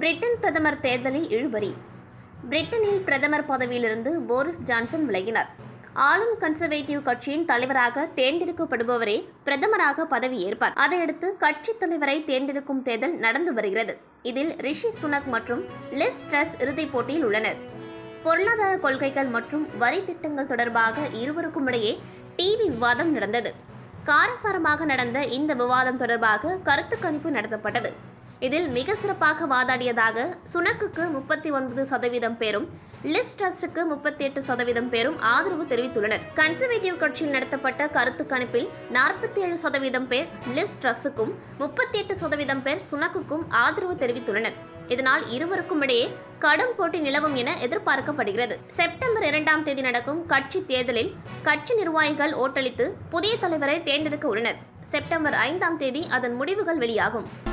Britain பிரதமர் தேர்தலில் இழுபறி பிரிட்டனில் பிரதமர் பதவியிலிருந்து போரிஸ் ஜான்சன் விலகினார் ஆளும் கன்சர்வேட்டிவ் கட்சியின் தலைவராக தேர்ந்தெடுக்கப்படுபவரே பிரதமராக பதவி ஏற்பார் அதையடுத்து கட்சித் தலைவரை தேர்ந்தெடுக்கும் தேர்தல் நடந்து வருகிறது இதில் ரிஷி சுனக் மற்றும் லிஸ் ட்ரஸ் இறுதிப் போட்டியில் உள்ளனர் பொருளாதார கொள்கைகள் மற்றும் வரி திட்டங்கள் தொடர்பாக இருவருக்கும் இடையே டிவி விவாதம் நடந்தது காரசாரமாக நடந்த இந்த விவாதம் தொடர்பாக கருத்து கணிப்பு நடத்தப்பட்டது இதில் மிக சிறப்பாக வாதாடியதாக சுனக்குக்கு முப்பத்தி ஒன்பது சதவீதம் பேரும் லிஸ் ட்ரஸுக்கு முப்பத்தி எட்டு சதவீதம் பேரும் ஆதரவு தெரிவித்துள்ளனர் கன்சர்வேட்டிவ் கட்சியில் நடத்தப்பட்ட கருத்து கணிப்பில் நாற்பத்தி ஏழு சதவீதம் பேர் லிஸ் ட்ரஸுக்கும் முப்பத்தி எட்டு சதவீதம் பேர் சுனக்குக்கும் ஆதரவு தெரிவித்துள்ளனர் இதனால் இருவருக்கும் இடையே கடும் போட்டி நிலவும் என எதிர்பார்க்கப்படுகிறது செப்டம்பர் இரண்டாம் தேதி நடக்கும் கட்சி தேர்தலில் கட்சி நிர்வாகிகள் ஓட்டளித்து புதிய தலைவரை தேர்ந்தெடுக்க உள்ளனர் செப்டம்பர் ஐந்தாம் தேதி அதன் முடிவுகள் வெளியாகும்